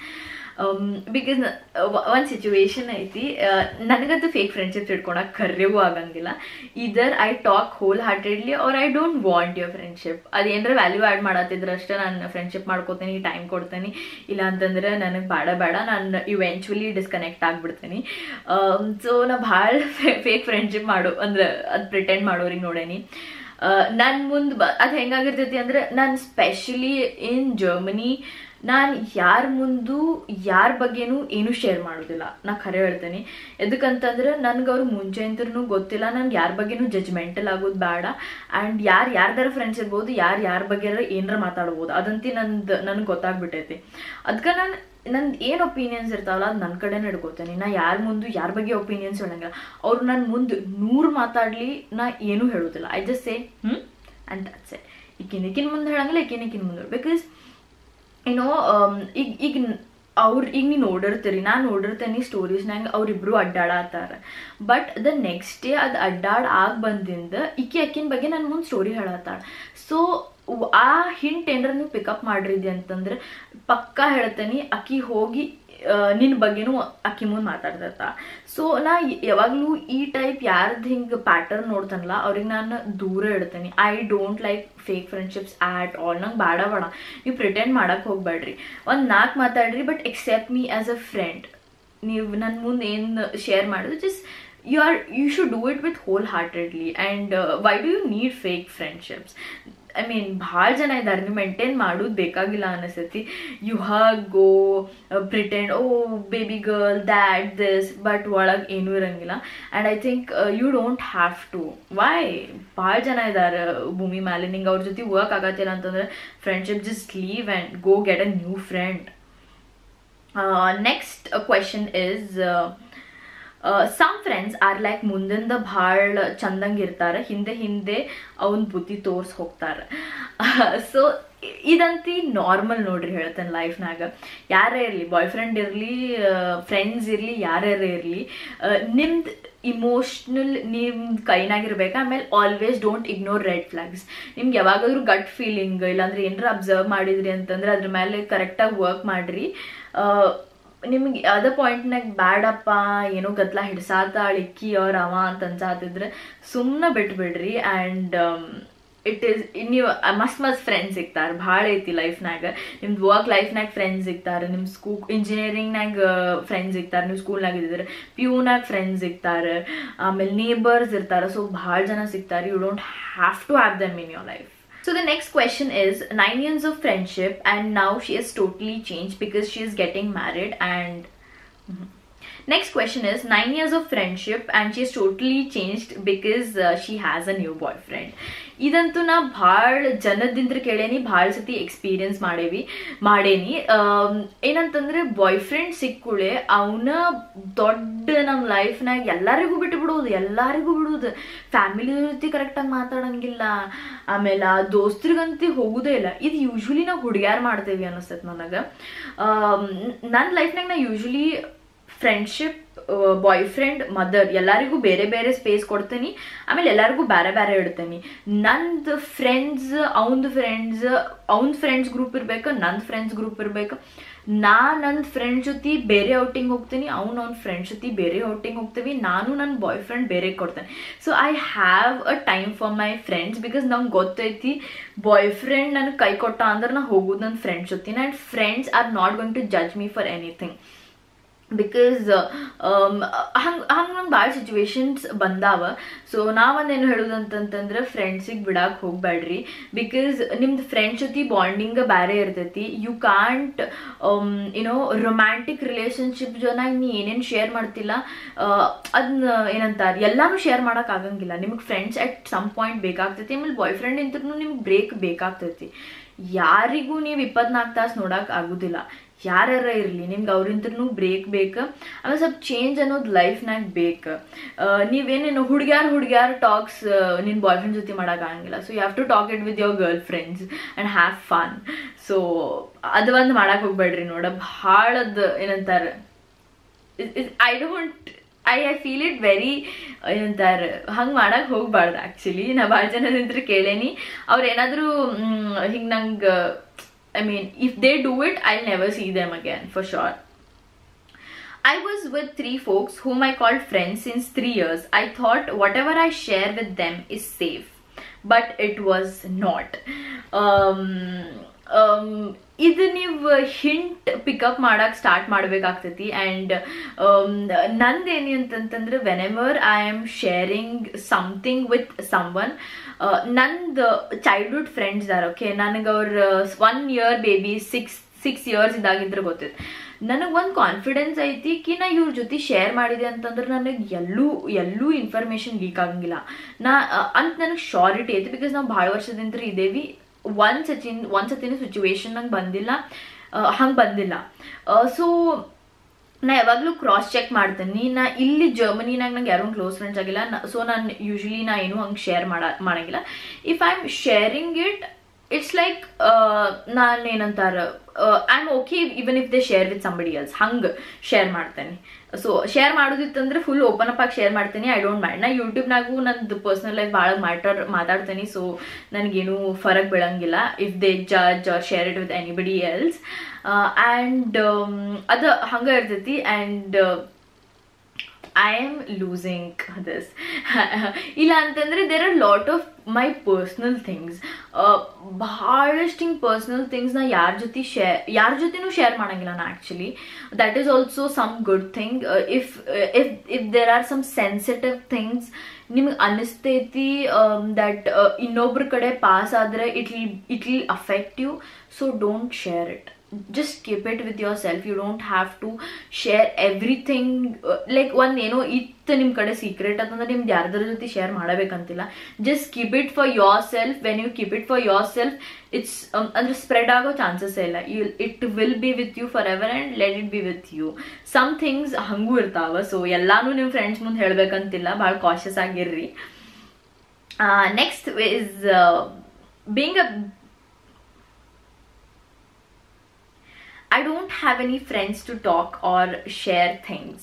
because ಒಂದು ಸಿಚುವೇಶನ್ ಐತಿ ನನಗಂತೂ ಫೇಕ್ ಫ್ರೆಂಡ್ಶಿಪ್ಸ್ ಇಟ್ಕೊಳಕ್ಕೆ ಕರ್ರಿಗೂ ಆಗಂಗಿಲ್ಲ either I talk wholeheartedly or I don't want your friendship ಅದೇನಾರ ವ್ಯಾಲ್ಯೂ ಆ್ಯಡ್ ಮಾಡತ್ತಿದ್ರೆ ಅಷ್ಟೇ ನಾನು ಫ್ರೆಂಡ್ಶಿಪ್ ಮಾಡ್ಕೋತೀನಿ ಟೈಮ್ ಕೊಡ್ತೀನಿ ಇಲ್ಲ ಅಂತಂದ್ರೆ ನನಗೆ ಬೇಡ ಬೇಡ ನಾನು ಇವೆಂಚುಲಿ ಡಿಸ್ಕನೆಕ್ಟ್ ಆಗಿಬಿಡ್ತೀನಿ ಸೊ ನಾ ಭಾಳ ಫೇಕ್ ಫ್ರೆಂಡ್ಶಿಪ್ ಮಾಡು ಅಂದ್ರೆ ಅದು ಪ್ರಿಟೆಂಡ್ ಮಾಡೋರಿಗೆ ನೋಡೇನಿ ನನ್ನ ಮುಂದೆ ಬ ಅದು ಹೆಂಗಾಗಿರ್ತೈತಿ ಅಂದ್ರೆ ನಾನು ಸ್ಪೆಷಲಿ ಇನ್ ಜರ್ಮನಿ ನಾನು ಯಾರ ಮುಂದು ಯಾರ ಬಗ್ಗೆನೂ ಏನೂ ಶೇರ್ ಮಾಡೋದಿಲ್ಲ ನಾ ಖರೆ ಹೇಳ್ತೇನೆ ಎದಕ್ಕಂತಂದ್ರೆ ನನ್ಗೆ ಅವ್ರು ಮುಂಚೆ ಅಂತೂ ಗೊತ್ತಿಲ್ಲ ನನ್ಗೆ ಯಾರ ಬಗ್ಗೆನೂ ಜಜ್ಮೆಂಟಲ್ ಆಗೋದು ಬೇಡ ಆ್ಯಂಡ್ ಯಾರು ಯಾರ್ದಾರ ಫ್ರೆಂಡ್ಸ್ ಇರ್ಬೋದು ಯಾರು ಯಾರ ಬಗ್ಗೆ ಏನಾರ ಮಾತಾಡ್ಬೋದು ಅದಂತಿ ನಂದು ನನಗೆ ಗೊತ್ತಾಗ್ಬಿಟ್ಟೈತಿ ಅದಕ್ಕೆ ನಾನು ನಂದು ಏನು ಒಪಿನಿಯನ್ಸ್ ಇರ್ತಾವಲ್ಲ ಅದು ನನ್ನ ಕಡೆನೇ ಹಿಡ್ಕೋತೇನೆ ನಾ ಯಾರ ಮುಂದೆ ಯಾರ ಬಗ್ಗೆ ಒಪಿನಿಯನ್ಸ್ ಹೇಳಂಗಿಲ್ಲ ಅವ್ರು ನನ್ನ ಮುಂದೆ ನೂರು ಮಾತಾಡಲಿ ನಾ ಏನೂ ಹೇಳೋದಿಲ್ಲ ಐ ಜಸ್ಟ್ ಸೇ ಹ್ಞೂ ಆ್ಯಂಡ್ ದಟ್ಸ್ ಇಟ್ ಈಕಿನ ಈಕಿನ ಮುಂದೆ ಹೇಳಂಗಿಲ್ಲ ಈಕಿನ ಈಕಿನ ಮುಂದೆ ಬಿಕಾಸ್ ಏನೋ ಈಗ ಈಗ ಅವ್ರು ಈಗ ನೀವು ನೋಡಿರ್ತೀರಿ ನಾನು ನೋಡಿರ್ತೇನೆ ಸ್ಟೋರೀಸ್ನಾಗ ಅವ್ರಿಬ್ರು ಅಡ್ಡಾಡತ್ತಾರ ಬಟ್ ದ ನೆಕ್ಸ್ಟ್ ಡೇ ಅದು ಅಡ್ಡಾಡ್ ಆಗಿ ಬಂದಿಂದ ಈಕಿ ಅಕ್ಕಿನ ಬಗ್ಗೆ ನನ್ನ ಮುಂದೆ ಸ್ಟೋರಿ ಹೇಳತ್ತಾಳ ಸೊ ಆ ಹಿಂಟ್ ಏನಾರ ನೀವು ಪಿಕಪ್ ಮಾಡಿರಿದಿ ಅಂತಂದ್ರೆ ಪಕ್ಕಾ ಹೇಳ್ತೇನೆ ಅಕ್ಕಿ ಹೋಗಿ ನಿನ್ನ ಬಗ್ಗೆನೂ ಅಕ್ಕಿ ಮುಂದೆ ಮಾತಾಡ್ದತ್ತ ಸೊ ನಾ ಯಾವಾಗಲೂ ಈ ಟೈಪ್ ಯಾರ್ದು ಹಿಂಗೆ ಪ್ಯಾಟರ್ನ್ ನೋಡ್ತಾನಲ್ಲ ಅವ್ರಿಗೆ ನಾನು ದೂರ ಇಡ್ತೇನೆ I don't like fake friendships at all ನಂಗೆ ಬೇಡ ಬೇಡ ನೀವು ಪ್ರಿಟೆಂಡ್ ಮಾಡಕ್ಕೆ ಹೋಗ್ಬೇಡ್ರಿ ಒಂದು ನಾಲ್ಕು ಮಾತಾಡ್ರಿ but accept me as a friend ನೀವು ನನ್ನ ಮುಂದೆ ಏನು ಶೇರ್ ಮಾಡೋದು just you are you should do it with wholeheartedly and why do you need fake friendships I mean ಭಾಳ ಜನ ಇದ್ದಾರೆ ನೀವು ಮೇಂಟೈನ್ ಮಾಡೋದು ಬೇಕಾಗಿಲ್ಲ ಅನಿಸ್ತೈತಿ you hug go pretend oh baby girl that this but ಒಳಗೆ ಏನೂ ಇರಂಗಿಲ್ಲ and I think you don't have to why ಭಾಳ ಜನ ಇದ್ದಾರೆ ಭೂಮಿ ಮೇಲೆ ನಿಂಗೆ ಅವ್ರ ಜೊತೆ ವರ್ಕ್ ಆಗತ್ತಿಲ್ಲ ಅಂತಂದ್ರೆ friendship just leave and go get a new friend next question is some friends are like ಮುಂದಿಂದ ಭಾಳ ಚಂದಂಗಿರ್ತಾರೆ ಹಿಂದೆ ಹಿಂದೆ ಅವನ ಬುದ್ಧಿ ತೋರ್ಸಿ ಹೋಗ್ತಾರೆ ಸೊ ಇದಂತಿ ನಾರ್ಮಲ್ ನೋಡ್ರಿ ಹೇಳ್ತೇನೆ ಲೈಫ್ನಾಗ ಯಾರೇ ಇರಲಿ ಬಾಯ್ ಫ್ರೆಂಡ್ ಇರಲಿ ಫ್ರೆಂಡ್ಸ್ ಇರಲಿ ಯಾರ್ಯಾರೇ ಇರಲಿ ನಿಮ್ದು ಇಮೋಷ್ನಲ್ ನಿಮ್ದು ಕೈನಾಗಿರ್ಬೇಕು ಆಮೇಲೆ always don't ignore red flags ನಿಮ್ಗೆ ಯಾವಾಗಾದ್ರೂ ಗಟ್ ಫೀಲಿಂಗ್ ಇಲ್ಲಾಂದ್ರೆ ಏನಾರ ಅಬ್ಸರ್ವ್ ಮಾಡಿದ್ರಿ ಅಂತಂದ್ರೆ ಅದ್ರ ಮೇಲೆ ಕರೆಕ್ಟಾಗಿ ವರ್ಕ್ ಮಾಡಿರಿ ನಿಮ್ಗೆ ಅದ ಪಾಯಿಂಟ್ನಾಗ ಬ್ಯಾಡಪ್ಪ ಏನೋ ಗತ್ಲ ಹಿಡ್ಸಾತಾಳ ಇಕ್ಕಿ ಅವ್ರ ಅವ ಅಂತ ಅನ್ಸಾತಿದ್ರೆ ಸುಮ್ಮನೆ ಬಿಟ್ಬಿಡ್ರಿ ಆ್ಯಂಡ್ ಇಟ್ ಈಸ್ ನೀವು ಮಸ್ತ್ ಮಸ್ತ್ ಫ್ರೆಂಡ್ಸ್ ಸಿಗ್ತಾರೆ ಭಾಳ ಐತಿ ಲೈಫ್ನಾಗ ನಿಮ್ದು ವರ್ಕ್ ಲೈಫ್ನಾಗ ಫ್ರೆಂಡ್ಸ್ ಸಿಗ್ತಾರೆ ನಿಮ್ಮ ಸ್ಕೂ ಇಂಜಿನಿಯರಿಂಗ್ನಾಗ ಫ್ರೆಂಡ್ಸ್ ಸಿಗ್ತಾರೆ ನೀವು ಸ್ಕೂಲ್ನಾಗ ಇದ್ದಿದ್ರೆ ಪಿ ಯುನಾಗ ಫ್ರೆಂಡ್ಸ್ ಸಿಗ್ತಾರೆ ಆಮೇಲೆ ನೇಬರ್ಸ್ ಇರ್ತಾರೆ ಸೊ ಭಾಳ ಜನ ಸಿಗ್ತಾರೆ you don't have to have them in your life So the next question is nine years of friendship and now she has totally changed because she is getting married and Mhm. next question is nine years of friendship and she has totally changed because uh, she has a new boyfriend ಇದಂತೂ ನಾ ಭಾಳ ಜನದಿಂದ ಕೇಳೇನಿ ಭಾಳ ಸತಿ ಎಕ್ಸ್ಪೀರಿಯನ್ಸ್ ಮಾಡೇವಿ ಮಾಡೇನಿ ಆಮ್, ಏನಂತಂದ್ರೆ ಬಾಯ್ ಫ್ರೆಂಡ್ ಸಿಕ್ಕುಳೆ ಅವನ ದೊಡ್ಡ ನಮ್ಮ ಲೈಫ್ನಾಗ ಎಲ್ಲರಿಗೂ ಬಿಟ್ಟು ಬಿಡೋದು ಎಲ್ಲರಿಗೂ ಬಿಡೋದು ಫ್ಯಾಮಿಲಿ ಜೊತೆ ಕರೆಕ್ಟಾಗಿ ಮಾತಾಡಂಗಿಲ್ಲ ಆಮೇಲೆ ಆ ದೋಸ್ತ್ರಿಗಂತೂ ಹೋಗುದೇ ಇಲ್ಲ ಇದು ಯೂಶ್ವಲಿ ನಾವು ಹುಡುಗ್ಯಾರು ಮಾಡ್ತೇವಿ ಅನಿಸ್ತೈತೆ ನನಗೆ ನನ್ನ ಲೈಫ್ನಾಗ ನಾ usually friendship boyfriend mother ಎಲ್ಲರಿಗೂ ಬೇರೆ ಬೇರೆ ಸ್ಪೇಸ್ ಕೊಡ್ತೀನಿ ಆಮೇಲೆ ಎಲ್ಲರಿಗೂ ಬೇರೆ ಬೇರೆ ಇಡ್ತೀನಿ ನಂದು ಫ್ರೆಂಡ್ಸ್ ಅವನದು ಫ್ರೆಂಡ್ಸ್ ಅವ್ನ ಫ್ರೆಂಡ್ಸ್ ಗ್ರೂಪ್ ಇರ್ಬೇಕು ನಂದು ಫ್ರೆಂಡ್ಸ್ ಗ್ರೂಪ್ ಇರ್ಬೇಕು ನಾ ನನ್ನ ಫ್ರೆಂಡ್ ಜೊತೆ ಬೇರೆ ಔಟಿಂಗ್ ಹೋಗ್ತೀನಿ ಅವ್ನು ಅವ್ನ ಫ್ರೆಂಡ್ ಜೊತೆ ಬೇರೆ ಔಟಿಂಗ್ ಹೋಗ್ತೀವಿ ನಾನು ನನ್ನ ಬಾಯ್ ಫ್ರೆಂಡ್ ಬೇರೆ ಕೊಡ್ತೇನೆ so I have a time for my friends because ನಂಗೆ ಗೊತ್ತೈತಿ ಬಾಯ್ ಫ್ರೆಂಡ್ ನನಗೆ ಕೈ ಕೊಟ್ಟ ಅಂದ್ರೆ ನಾ ಹೋಗೋದು ನನ್ನ ಫ್ರೆಂಡ್ಸ್ ಜೊತೆ and friends are not going to judge me for anything because ಹಂಗೆ ಹಂಗೆ ನಂಗೆ ಭಾಳ ಸಿಚುವೇಶನ್ಸ್ ಬಂದಾವ ಸೊ ನಾವೊಂದೇನು ಹೇಳೋದಂತಂತಂದ್ರೆ ಫ್ರೆಂಡ್ಸಿಗೆ ಬಿಡಕ್ಕೆ ಹೋಗ್ಬೇಡ್ರಿ ಬಿಕಾಸ್ ನಿಮ್ದು ಫ್ರೆಂಡ್ಸ್ ಜೊತೆ ಬಾಂಡಿಂಗ್ ಬೇರೆ ಇರ್ತೈತಿ ಯು ಕಾಂಟ್ ಏನೋ ರೊಮ್ಯಾಂಟಿಕ್ ರಿಲೇಶನ್ಶಿಪ್ ಜೊನಾಗ ನೀ ಏನೇನು ಶೇರ್ ಮಾಡ್ತಿಲ್ಲ ಅದನ್ನ ಏನಂತಾರೆ ಎಲ್ಲಾನು ಶೇರ್ ಮಾಡೋಕೆ ಆಗಂಗಿಲ್ಲ ನಿಮಗೆ ಫ್ರೆಂಡ್ಸ್ ಅಟ್ ಸಮ್ ಪಾಯಿಂಟ್ ಬೇಕಾಗ್ತೈತಿ ಆಮೇಲೆ ಬಾಯ್ ಫ್ರೆಂಡ್ ಇಂದ್ರೂ ನಿಮ್ಗೆ ಬ್ರೇಕ್ ಬೇಕಾಗ್ತೈತಿ ಯಾರಿಗೂ ನೀವು ಇಪ್ಪತ್ನಾಲ್ಕು ತಾಸು ನೋಡೋಕೆ ಆಗೋದಿಲ್ಲ ಯಾರ್ಯಾರ ಇರಲಿ ನಿಮ್ಗೆ ಅವ್ರಿಂದ್ರೂ ಬ್ರೇಕ್ ಬೇಕು ಆಮೇಲೆ ಸ್ವಲ್ಪ ಚೇಂಜ್ ಅನ್ನೋದು ಲೈಫ್ನಾಗ ಬೇಕು ನೀವೇನೇನು ಹುಡುಗ್ಯಾರ ಹುಡುಗ್ಯಾರ ಟಾಕ್ಸ್ ನಿನ್ನ ಬಾಯ್ ಫ್ರೆಂಡ್ ಜೊತೆ ಮಾಡೋಕ್ಕಾಗಂಗಿಲ್ಲ so you have to talk it with your girlfriends and have fun so ಅದು ಒಂದು ಮಾಡಕ್ಕೆ ಹೋಗ್ಬೇಡ್ರಿ ನೋಡ ಭಾಳದ ಏನಂತಾರೆ I don't I I feel it very ಏನಂತಾರೆ ಹಂಗೆ ಮಾಡಕ್ಕೆ ಹೋಗ್ಬಾರ್ದು ಆ್ಯಕ್ಚುಲಿ ನಾ ಭಾಳ ಜನದಿಂದ ಕೇಳೇನಿ ಅವ್ರು ಏನಾದರೂ ಹಿಂಗೆ ನಂಗೆ I mean, if they do it, I'll never see them again for sure. I was with three folks whom I called friends since three years. I thought whatever I share with them is safe, but it was not. Um, um, ಇದು ನೀವು ಹಿಂಟ್ ಪಿಕಪ್ ಮಾಡಕ್ಕೆ ಸ್ಟಾರ್ಟ್ ಮಾಡಬೇಕಾಗ್ತೈತಿ ಆ್ಯಂಡ್ ನಂದೇನು ಅಂತಂತಂದ್ರೆ whenever I am sharing something with someone ನಂದು ಚೈಲ್ಡ್ಹುಡ್ ಫ್ರೆಂಡ್ಸ್ ಇದಾರೆ ಓಕೆ ನನಗೆ ಅವ್ರ one year baby six six years ಇದಾಗಿದ್ರೆ ಗೊತ್ತಿತ್ತು ನನಗೆ ಒಂದು ಕಾನ್ಫಿಡೆನ್ಸ್ ಐತಿ ಕಿ ನಾ ಇವ್ರ ಜೊತೆ ಶೇರ್ ಮಾಡಿದೆ ಅಂತಂದ್ರೆ ನನಗೆ ಎಲ್ಲೂ ಎಲ್ಲೂ ಇನ್ಫಾರ್ಮೇಷನ್ ಲೀಕ್ ಆಗಂಗಿಲ್ಲ ನಾ ಅಂತ ನನಗೆ ಶಾರಿಟಿ ಐತಿ ಬಿಕಾಸ್ ನಾವು ಭಾಳ ವರ್ಷದಿಂದ ಇದೇವಿ ಒಂದು ಸಚಿನ್ ಒಂದು ಸತಿನ ಸಿಚುವೇಶನ್ ನಂಗೆ ಬಂದಿಲ್ಲ ಹಂಗೆ ಬಂದಿಲ್ಲ ಸೊ ನಾ ಯಾವಾಗಲೂ ಕ್ರಾಸ್ ಚೆಕ್ ಮಾಡ್ತೀನಿ ನಾ ಇಲ್ಲಿ ಜರ್ಮನಿನಾಗ ನಂಗೆ ಯಾರೂ ಕ್ಲೋಸ್ ಫ್ರೆಂಡ್ಸ್ ಆಗಿಲ್ಲ ಸೊ ನಾನು ಯೂಶ್ವಲಿ ನಾ ಏನೂ ಹಂಗೆ ಶೇರ್ ಮಾಡ ಮಾಡಂಗಿಲ್ಲ if I am sharing it it's like ನಾನು ಏನಂತಾರ I am okay even if they share with somebody else ಹಂಗೆ ಶೇರ್ ಮಾಡ್ತೇನೆ ಸೊ ಶೇರ್ ಮಾಡೋದಿತ್ತಂದ್ರೆ ಫುಲ್ ಓಪನ್ ಅಪ್ ಆಗಿ ಶೇರ್ ಮಾಡ್ತೀನಿ ಐ ಡೋಂಟ್ ಮೈಂಡ್ ನಾ ಯೂಟ್ಯೂಬ್ನಾಗೂ ನಂದು ಪರ್ಸ್ನಲ್ ಲೈಫ್ ಭಾಳ ಮ್ಯಾಟರ್ ಮಾತಾಡ್ತೀನಿ ಸೊ ನನಗೇನು ಫರಕ್ ಬೀಳಂಗಿಲ್ಲ if they judge or share it with anybody else and ಅದು ಹಂಗೆ ಇರ್ತೈತಿ and I am losing this ಇಲ್ಲ ಅಂತಂದ್ರೆ there are lot of my personal things ಭಾಳಷ್ಟು ಹಿಂಗೆ ಪರ್ಸ್ನಲ್ ಥಿಂಗ್ಸ್ನ ಯಾರ ಜೊತೆ ಶೇರ್ ಯಾರ ಜೊತೆನೂ ಶೇರ್ ಮಾಡಂಗಿಲ್ಲ ನಾ actually that is also some good thing if if if there are some sensitive things ನಿಮ್ಗೆ ಅನ್ನಿಸ್ತೈತಿ ದಟ್ ಇನ್ನೊಬ್ರ ಕಡೆ ಪಾಸ್ ಆದರೆ it will it will affect you so don't share it just keep it with yourself you don't have to share everything uh, like ಒಂದ್ ಏನೋ ಇತ್ತು ನಿಮ್ಮ ಕಡೆ ಸೀಕ್ರೆಟ್ ಅಂತಂದ್ರೆ ನಿಮ್ದು ಯಾರ್ದಾರ ಜೊತೆ ಶೇರ್ ಮಾಡಬೇಕಂತಿಲ್ಲ just keep it for yourself when you keep it for yourself it's ಅಂದ್ರೆ ಸ್ಪ್ರೆಡ್ ಆಗೋ ಚಾನ್ಸಸ್ ಇಲ್ಲ you it will be with you forever and let it be with you some things ಹಂಗೂ ಇರ್ತಾವ ಸೊ ಎಲ್ಲಾನು ನಿಮ್ಮ ಫ್ರೆಂಡ್ಸ್ ಮುಂದೆ ಹೇಳ್ಬೇಕಂತಿಲ್ಲ ಭಾಳ ಕಾಶಿಯಸ್ ಆಗಿರ್ರಿ next is being a I don't have any friends to talk or share things.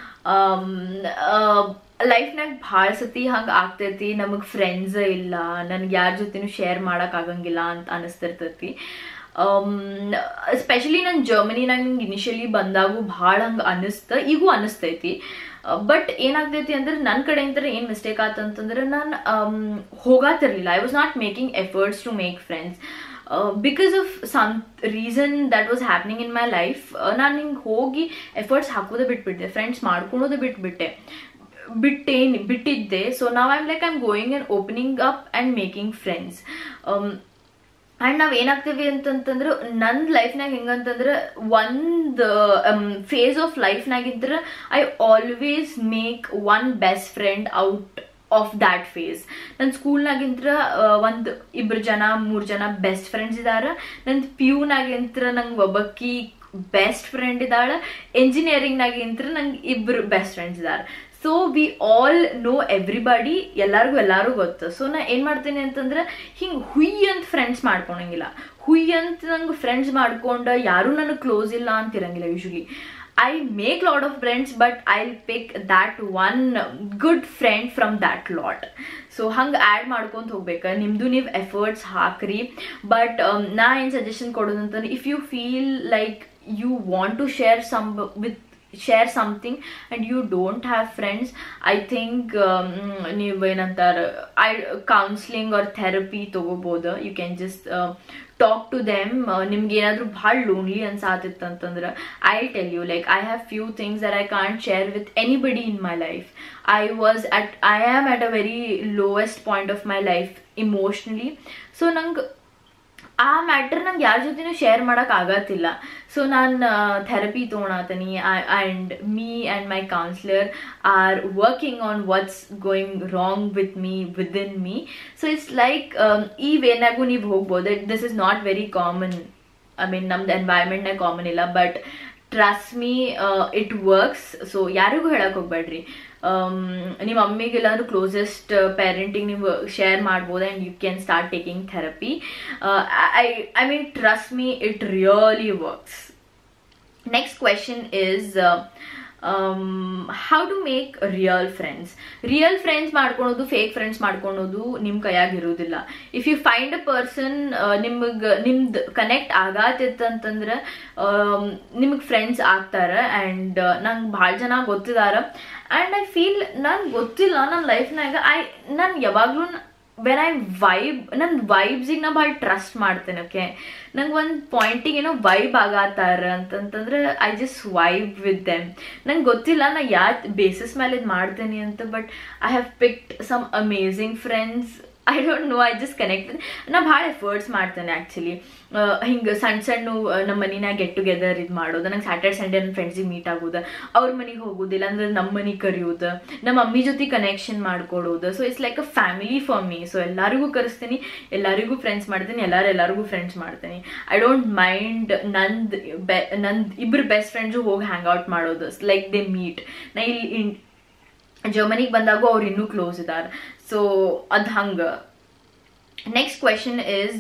ಲೈಫ್ನಾಗ ಭಾಳ ಸತಿ ಹಂಗೆ ಆಗ್ತೈತಿ ನಮಗೆ ಫ್ರೆಂಡ್ಸ್ ಇಲ್ಲ ನನಗೆ ಯಾರ ಜೊತೆನೂ ಶೇರ್ ಮಾಡೋಕ್ಕಾಗಂಗಿಲ್ಲ ಅಂತ ಅನಿಸ್ತಿರ್ತೈತಿ ಸ್ಪೆಷಲಿ ನಾನು ಜರ್ಮನಿನಾಗ ನಂಗೆ ಇನಿಷಿಯಲಿ ಬಂದಾಗೂ ಭಾಳ ಹಂಗೆ ಅನಿಸ್ತ ಈಗೂ ಅನಿಸ್ತೈತಿ ಬಟ್ ಏನಾಗ್ತೈತಿ ಅಂದ್ರೆ ನನ್ನ ಕಡೆಯಿಂದ ಏನು ಮಿಸ್ಟೇಕ್ ಆತಂತಂದ್ರೆ ನಾನು ಹೋಗಾತಿರ್ಲಿಲ್ಲ I was not making efforts to make friends because of some reason that was happening in my life ನಾನು ಹಿಂಗೆ ಹೋಗಿ ಎಫರ್ಟ್ಸ್ ಹಾಕೋದೇ ಬಿಟ್ಬಿಟ್ಟೆ ಫ್ರೆಂಡ್ಸ್ ಮಾಡ್ಕೊಳೋದೇ ಬಿಟ್ಬಿಟ್ಟೆ ಬಿಟ್ಟೇನು ಬಿಟ್ಟಿದ್ದೆ ಸೊ ನಾವು I'm like I'm going and opening up and making friends and ನಾವು ಏನಾಗ್ತೀವಿ ಅಂತಂತಂದ್ರೆ ನನ್ನ ಲೈಫ್ನಾಗ ಹೆಂಗಂತಂದ್ರೆ ಒಂದು ಫೇಸ್ ಆಫ್ ಲೈಫ್ನಾಗಿದ್ರೆ I always make one best friend out of that phase ನನ್ನ ಸ್ಕೂಲ್ನಾಗಿಂತ್ರ ಒಂದು ಇಬ್ರು ಜನ ಮೂರು ಜನ ಬೆಸ್ಟ್ ಫ್ರೆಂಡ್ಸ್ ಇದಾರೆ ನನ್ನ ಪಿ ಯುನಾಗಿಂತ್ರ ನಂಗೆ ಒಬ್ಬಕ್ಕಿ ಬೆಸ್ಟ್ ಫ್ರೆಂಡ್ ಇದ್ದಾಳೆ ಎಂಜಿನಿಯರಿಂಗ್ನಾಗಿಂತ್ರ ನಂಗೆ ಇಬ್ರು ಬೆಸ್ಟ್ ಫ್ರೆಂಡ್ಸ್ ಇದ್ದಾರೆ so we all know everybody ಎಲ್ಲರಿಗೂ ಎಲ್ಲರೂ ಗೊತ್ತು ಸೊ ನಾ ಏನು ಮಾಡ್ತೀನಿ ಅಂತಂದ್ರೆ ಹಿಂಗೆ ಹುಯ್ ಅಂತ ಫ್ರೆಂಡ್ಸ್ ಮಾಡ್ಕೊಳಂಗಿಲ್ಲ ಹುಯ್ ಅಂತ ನಂಗೆ ಫ್ರೆಂಡ್ಸ್ ಮಾಡ್ಕೊಂಡು ಯಾರೂ ನನಗೆ ಕ್ಲೋಸ್ ಇಲ್ಲ ಅಂತಿರಂಗಿಲ್ಲ usually I make lot of friends but I pick that one good friend from that lot so ಹಂಗೆ ಆ್ಯಡ್ ಮಾಡ್ಕೊಂತ ಹೋಗ್ಬೇಕು ನಿಮ್ಮದು ನೀವು ಎಫರ್ಟ್ಸ್ ಹಾಕ್ರಿ ಬಟ್ ನಾ ಏನು ಸಜೆಷನ್ ಕೊಡೋದು ಅಂತಂದ್ರೆ if you feel like you want to share some with share something and you don't have friends I think ನೀವು ಏನಂತಾರೆ ಐ ಕೌನ್ಸ್ಲಿಂಗ್ ಆರ್ ಥೆರಪಿ ತೊಗೋಬೋದು you can just talk to them ನಿಮ್ಗೆ ಏನಾದರೂ ಭಾಳ ಲೋನ್ಲಿ ಅನ್ಸಾತಿತ್ತು ಅಂತಂದ್ರೆ I tell you like I have few things that I can't share with anybody in my life I was at I am at a very lowest point of my life emotionally so ನಂಗೆ ಆ ಮ್ಯಾಟ್ರ್ ನಂಗೆ ಯಾರ ಜೊತೆನೂ ಶೇರ್ ಮಾಡೋಕೆ ಆಗತ್ತಿಲ್ಲ ಸೊ ನಾನು ಥೆರಪಿ ತೊಗೊಳತೀನಿ and me and my counsellor are working on what's going wrong with me within me so it's like ಈ ವೇನಾಗೂ ನೀವು ಹೋಗ್ಬೋದು this is not very common I mean ನಮ್ದು ಎನ್ವೈರ್ಮೆಂಟ್ನಾಗ ಕಾಮನ್ ಇಲ್ಲ but trust me it works so ಯಾರಿಗೂ ಹೇಳಕ್ಕೆ ಹೋಗ್ಬೇಡ್ರಿ ನಿಮ್ಮ ಮಮ್ಮಿಗೆ ಇಲ್ಲಾಂದ್ರೆ ಕ್ಲೋಸೆಸ್ಟ್ ಪೇರೆಂಟಿಗೆ ನೀವು ಶೇರ್ ಮಾಡ್ಬೋದು and you can start taking therapy I I mean trust me it really works next question is how to make real friends real friends ಮಾಡ್ಕೊಳೋದು ಫೇಕ್ ಫ್ರೆಂಡ್ಸ್ ಮಾಡ್ಕೊಳೋದು ನಿಮ್ಮ ಕೈಯಾಗಿರೋದಿಲ್ಲ if you find a person ನಿಮಗೆ ನಿಮ್ದು ಕನೆಕ್ಟ್ ಆಗತ್ತಿತ್ತಂತಂದ್ರೆ ನಿಮಗೆ ಫ್ರೆಂಡ್ಸ್ ಆಗ್ತಾರೆ ಆ್ಯಂಡ್ ನಂಗೆ ಭಾಳ ಜನ ಗೊತ್ತಿದ್ದಾರೆ ಆ್ಯಂಡ್ ಐ ಫೀಲ್ ನನ್ಗೆ ಗೊತ್ತಿಲ್ಲ ನನ್ನ ಲೈಫ್ನಾಗ ಐ ನಾನು ಯಾವಾಗಲೂ ವೆನ್ ಐ ವೈಬ್ ನನ್ನ ವೈಬ್ಸಿಗೆ ನಾ ಭಾಳ ಟ್ರಸ್ಟ್ ಮಾಡ್ತೇನೆ ಓಕೆ ನಂಗೆ ಒಂದು ಪಾಯಿಂಟಿಗೆ ಏನೋ ವೈಬ್ ಆಗತ್ತಾರ ಅಂತಂತಂದ್ರೆ I just vibe with them ನಂಗೆ ಗೊತ್ತಿಲ್ಲ ನಾ ಯಾವ ಬೇಸಿಸ್ ಮೇಲೆ ಇದು ಮಾಡ್ತೇನೆ ಅಂತ but I have picked some amazing friends I don't know I just connect ನಾ ಭಾಳ ಎಫರ್ಟ್ಸ್ ಮಾಡ್ತೇನೆ ಆ್ಯಕ್ಚುಲಿ ಹಿಂಗೆ ಸಣ್ಣ ಸಣ್ಣ ನಮ್ಮ ಮನಿನಾಗ ಗೆಟ್ ಟುಗೆದರ್ ಇದು ಮಾಡೋದು ನಂಗೆ ಸ್ಯಾಟರ್ಡೆ ಸಂಡೇ ನನ್ನ ಫ್ರೆಂಡ್ಸಿಗೆ ಮೀಟ್ ಆಗೋದು ಅವ್ರ ಮನೆಗೆ ಹೋಗೋದಿಲ್ಲ ಅಂದ್ರೆ ನಮ್ಮ ಮನೆಗೆ ಕರೆಯೋದು ನಮ್ಮ ಮಮ್ಮಿ ಜೊತೆ ಕನೆಕ್ಷನ್ ಮಾಡ್ಕೊಡೋದು so it's like a family for me so ಎಲ್ಲರಿಗೂ ಕರೆಸ್ತೀನಿ ಎಲ್ಲರಿಗೂ ಫ್ರೆಂಡ್ಸ್ ಮಾಡ್ತೀನಿ ಎಲ್ಲರೂ ಎಲ್ಲರಿಗೂ ಫ್ರೆಂಡ್ಸ್ ಮಾಡ್ತೀನಿ ಐ ಡೋಂಟ್ ಮೈಂಡ್ ನಂದು ಬೆ ನಂದು ಇಬ್ಬರು ಬೆಸ್ಟ್ ಫ್ರೆಂಡ್ಸು ಹೋಗಿ ಹ್ಯಾಂಗ್ ಔಟ್ ಮಾಡೋದು ಲೈಕ್ ದೇ ಮೀಟ್ ನಾ ಇಲ್ಲಿ ಜರ್ಮನಿಗೆ ಬಂದಾಗೂ ಅವ್ರು ಇನ್ನೂ ಕ್ಲೋಸ್ ಇದ್ದಾರೆ ಸೊ ಅದು ಹಂಗೆ next question is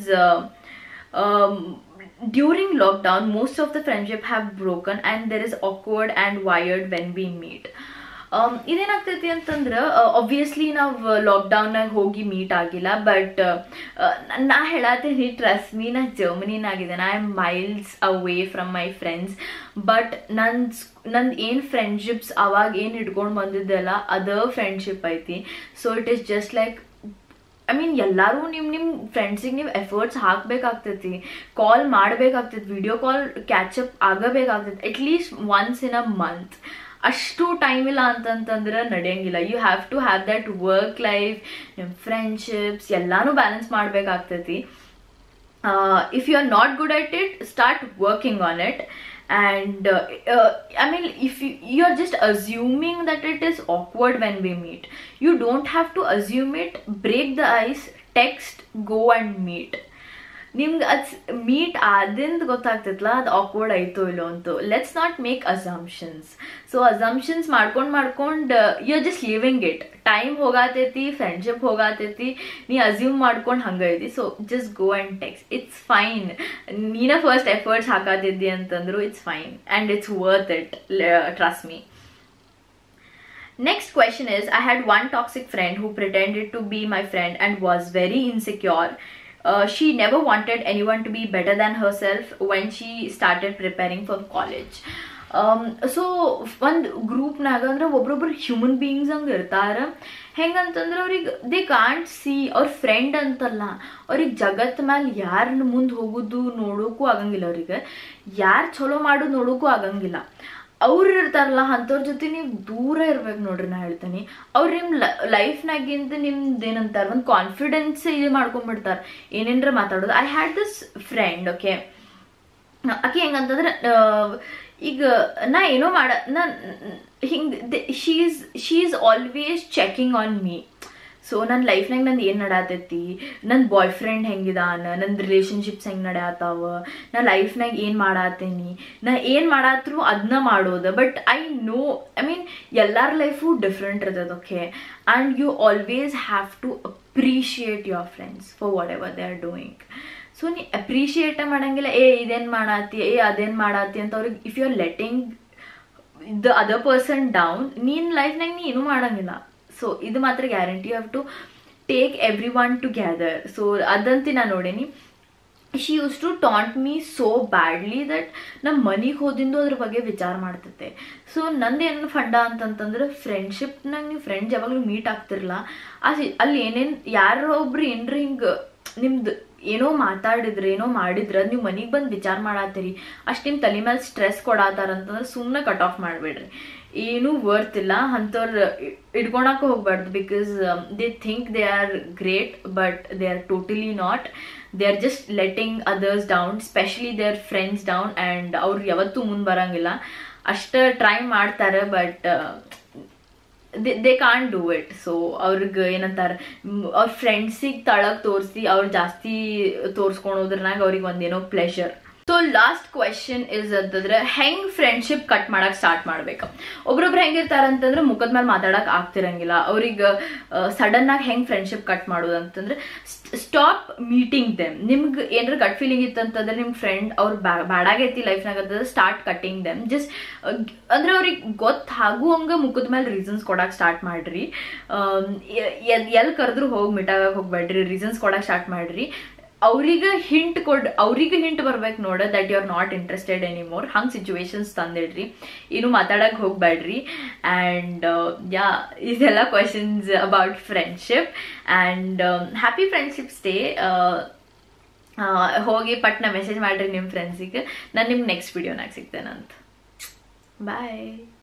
during lockdown most of the friendship have broken and there is awkward and weird when we meet ಇದೇನಾಗ್ತೈತಿ ಅಂತಂದ್ರೆ ಒಬ್ವಿಯಸ್ಲಿ ನಾವು ಲಾಕ್ಡೌನ್ನಾಗ ಹೋಗಿ ಮೀಟ್ ಆಗಿಲ್ಲ ಬಟ್ ನಾ ಹೇಳತ್ತೀನಿ ಟ್ರಸ್ಟ್ ಮೀ ನಾ ಜರ್ಮನಿನಾಗಿದ್ದೇನೆ I am miles away from my friends but ನನ್ನ ನಂದು ಏನು ಫ್ರೆಂಡ್ಶಿಪ್ಸ್ ಅವಾಗ ಏನು ಇಟ್ಕೊಂಡು ಬಂದಿದ್ದೆಲ್ಲ ಅದರ್ ಫ್ರೆಂಡ್ಶಿಪ್ ಐತಿ so it is just like I mean ಎಲ್ಲರೂ ನಿಮ್ಮ ನಿಮ್ಮ ಫ್ರೆಂಡ್ಸಿಗೆ ನೀವು ಎಫರ್ಟ್ಸ್ ಹಾಕ್ಬೇಕಾಗ್ತೈತಿ ಕಾಲ್ ಮಾಡಬೇಕಾಗ್ತೈತಿ ವಿಡಿಯೋ ಕಾಲ್ ಕ್ಯಾಚಪ್ ಆಗಬೇಕಾಗ್ತೈತಿ at least once in a month ಅಷ್ಟು ಟೈಮ್ ಇಲ್ಲ ಅಂತಂತಂದ್ರೆ ನಡೆಯಂಗಿಲ್ಲ you have to have that work life ನಿಮ್ಮ ಫ್ರೆಂಡ್ಶಿಪ್ಸ್ ಎಲ್ಲಾನು ಬ್ಯಾಲೆನ್ಸ್ ಮಾಡಬೇಕಾಗ್ತೈತಿ if you are not good at it start working on it and uh, uh, i mean if you you're just assuming that it is awkward when we meet you don't have to assume it break the ice text go and meet ನಿಮ್ಗೆ ಅದು ಮೀಟ್ ಆದಿಂದ ಗೊತ್ತಾಗ್ತೈತಲ್ಲ ಅದು ಆಕ್ವರ್ಡ್ ಆಯ್ತೋ ಇಲ್ಲೋ ಅಂತ let's not make assumptions so assumptions ಮಾಡ್ಕೊಂಡು ಮಾಡ್ಕೊಂಡು you are just living it time ಹೋಗಾತೈತಿ ಫ್ರೆಂಡ್ಶಿಪ್ ಹೋಗಾತೈತಿ ನೀ ಅಸ್ಯೂಮ್ ಮಾಡ್ಕೊಂಡು ಹಂಗೈತಿ so just go and text it's fine ನೀನ ಫಸ್ಟ್ ಎಫರ್ಟ್ಸ್ ಹಾಕಾತಿದ್ದಿ ಅಂತಂದ್ರು it's fine and it's worth it trust me Next question is I had one toxic friend who pretended to be my friend and was very insecure she never wanted any one to be better than herself when she started preparing for college so ಒಂದು ಗ್ರೂಪ್ನಾಗ ಅಂದ್ರೆ ಒಬ್ರೊಬ್ರು ಹ್ಯೂಮನ್ ಬೀಯಿಂಗ್ಸ್ ಹಂಗೆ ಇರ್ತಾರ ಹೆಂಗಂತಂದ್ರೆ ಅವ್ರಿಗೆ ದೇ ಕಾಂಟ್ ಸಿ ಅವ್ರ ಫ್ರೆಂಡ್ ಅಂತಲ್ಲ ಅವ್ರಿಗೆ ಜಗತ್ ಮೇಲೆ ಯಾರು ಮುಂದೆ ಹೋಗೋದು ನೋಡೋಕ್ಕೂ ಆಗಂಗಿಲ್ಲ ಅವ್ರಿಗೆ ಯಾರು ಚಲೋ ಮಾಡೋದು ನೋಡೋಕ್ಕೂ ಆಗಂಗಿಲ್ಲ ಅವ್ರು ಇರ್ತಾರಲ್ಲ ಅಂಥವ್ರ ಜೊತೆ ನೀವು ದೂರ ಇರ್ಬೇಕು ನೋಡ್ರಿ ನಾ ಹೇಳ್ತೀನಿ ಅವ್ರು ನಿಮ್ಮ ಲೈಫ್ನಾಗಿಂತ ನಿಮ್ದು ಏನಂತಾರೆ ಒಂದು ಕಾನ್ಫಿಡೆನ್ಸ್ ಇದು ಮಾಡ್ಕೊಂಡ್ಬಿಡ್ತಾರೆ ಏನೇನ್ರ ಮಾತಾಡೋದು I had this friend okay ಆಕೆ ಹೆಂಗಂತಂದ್ರೆ ಈಗ ನಾ ಏನೋ ಮಾಡ ನಾ ಹಿಂಗೆ she's she's always checking on me so ನನ್ನ ಲೈಫ್ನಾಗ ನಂದು ಏನು ನಡಾತೈತಿ ನನ್ನ ಬಾಯ್ ಫ್ರೆಂಡ್ ಹೆಂಗಿದಾನ ನನ್ನ ರಿಲೇಷನ್ಶಿಪ್ಸ್ ಹೆಂಗೆ ನಡ್ಯಾತಾವ ನಾ ಲೈಫ್ನಾಗ ಏನು ಮಾಡಾತೇನಿ ನಾ ಏನು ಮಾಡಾತ್ರು ಅದನ್ನ ಮಾಡೋದು but I know I mean ಎಲ್ಲರ ಲೈಫು ಡಿಫ್ರೆಂಟ್ ಇರ್ತದೆ okay and you always have to appreciate your friends for whatever they are doing so ನೀ ಅಪ್ರಿಷಿಯೇಟ ಮಾಡಂಗಿಲ್ಲ ಏ ಇದೇನು ಮಾಡಾತಿ ಏ ಅದೇನು ಮಾಡಾತಿ ಅಂತ ಅವ್ರಿಗೆ if you are letting the other person down ನೀನ್ ಲೈಫ್ನಾಗ ನೀ ಏನೂ ಮಾಡಂಗಿಲ್ಲ ಸೊ ಇದು ಮಾತ್ರ guarantee have to take every one together so ಅದಂತೆ ನಾನು ನೋಡೀನಿ she used to taunt me so badly that ನಮ್ಮ ಮನೆಗೆ ಹೋದಿಂದು ಅದ್ರ ಬಗ್ಗೆ ವಿಚಾರ ಮಾಡ್ತೈತೆ ಸೊ ನಂದೇನು ಫಂಡ ಅಂತಂತಂದ್ರೆ ಫ್ರೆಂಡ್ಶಿಪ್ನಾಗ ನೀವು ಫ್ರೆಂಡ್ಸ್ ಯಾವಾಗಲೂ ಮೀಟ್ ಆಗ್ತಿರಲ್ಲ ಅಲ್ಲಿ ಅಲ್ಲಿ ಏನೇನು ಯಾರೋ ಒಬ್ರು ಏನ್ರ ಹಿಂಗೆ ನಿಮ್ದು ಏನೋ ಮಾತಾಡಿದ್ರೆ ಏನೋ ಮಾಡಿದ್ರೆ ನೀವು ಮನೆಗೆ ಬಂದು ವಿಚಾರ ಮಾಡತ್ತೀರಿ ಅಷ್ಟು ನಿಮ್ಮ ತಲೆ ಮೇಲೆ ಸ್ಟ್ರೆಸ್ ಕೊಡತ್ತಾರ ಅಂತಂದ್ರೆ ಸುಮ್ಮನೆ ಕಟ್ ಆಫ್ ಮಾಡಿಬಿಡ್ರಿ ಏನೂ ವರ್ತ್ ಇಲ್ಲ ಅಂಥವ್ರು ಇಟ್ಕೊಳಕ್ಕೆ ಹೋಗ್ಬಾರ್ದು because they think they are great but they are totally not they are just letting others down specially they are friends down and ಅವ್ರು ಯಾವತ್ತೂ ಮುಂದೆ ಬರಂಗಿಲ್ಲ ಅಷ್ಟು ಟ್ರೈ ಮಾಡ್ತಾರೆ but they can do it so ಅವ್ರಿಗೆ ಏನಂತಾರೆ ಅವ್ರ ಫ್ರೆಂಡ್ಸಿಗೆ ತಳಗ್ ತೋರಿಸಿ ಅವ್ರು ಜಾಸ್ತಿ ತೋರಿಸ್ಕೊಳೋದ್ರನಾಗ ಅವ್ರಿಗೆ ಒಂದೇನೋ pleasure so last question is ಅಂತಂದ್ರೆ ಹೆಂಗ್ ಫ್ರೆಂಡ್ಶಿಪ್ ಕಟ್ ಮಾಡಕ್ ಸ್ಟಾರ್ಟ್ ಮಾಡ್ಬೇಕು ಒಬ್ರೊಬ್ರು ಹೆಂಗಿರ್ತಾರ ಅಂತಂದ್ರೆ ಮುಖದ ಮೇಲೆ ಮಾತಾಡಕ್ ಆಗ್ತಿರಂಗಿಲ್ಲ ಅವ್ರಿಗೆ ಸಡನ್ ಆಗಿ ಹೆಂಗ್ ಫ್ರೆಂಡ್ಶಿಪ್ ಕಟ್ ಮಾಡೋದು ಅಂತಂದ್ರೆ ಸ್ಟಾಪ್ ಮೀಟಿಂಗ್ ದೆಮ್ ನಿಮ್ಗೆ ಏನಾರ ಗಟ್ ಫೀಲಿಂಗ್ ಇತ್ತು ಅಂತಂದ್ರೆ ನಿಮ್ ಫ್ರೆಂಡ್ ಅವ್ರು ಬ್ಯಾಡಾಗೈತಿ ಲೈಫ್ನಾಗ ಅಂತಂದ್ರೆ ಸ್ಟಾರ್ಟ್ ಕಟ್ಟಿಂಗ್ ದೆಮ್ ಜಸ್ಟ್ ಅಂದ್ರೆ ಅವ್ರಿಗೆ ಗೊತ್ತಾಗುವಂಗ ಮುಖದ ಮೇಲೆ ರೀಸನ್ಸ್ ಕೊಡಕ್ ಸ್ಟಾರ್ಟ್ ಮಾಡ್ರಿ ಎಲ್ಲಿ ಕರೆದ್ರು ಹೋಗಿ ಮಿಟಾಗ ಹೋಗ್ಬೇಡ್ರಿ ರೀಸನ್ಸ್ ಕೊಡಕ್ ಸ್ಟಾರ್ಟ್ ಮಾಡ್ರಿ ಅವ್ರಿಗೆ ಹಿಂಟ್ ಕೊಡ್ ಅವ್ರಿಗೆ ಹಿಂಟ್ ಬರ್ಬೇಕು ನೋಡ that you are not interested anymore ಹಂಗೆ ಸಿಚುವೇಶನ್ಸ್ ತಂದಿಡ್ರಿ ಏನು ಮಾತಾಡಕ್ಕೆ ಹೋಗ್ಬೇಡ್ರಿ ಆ್ಯಂಡ್ ಯಾ ಇದೆಲ್ಲ questions about friendship and happy friendships day ಹೋಗಿ ಪಟ್ನ ಮೆಸೇಜ್ ಮಾಡಿರಿ ನಿಮ್ಮ ಫ್ರೆಂಡ್ಸಿಗೆ ನಾನು ನಿಮ್ಗೆ ನೆಕ್ಸ್ಟ್ ವಿಡಿಯೋನಾಗ ಸಿಗ್ತೇನಂತ ಬಾಯ್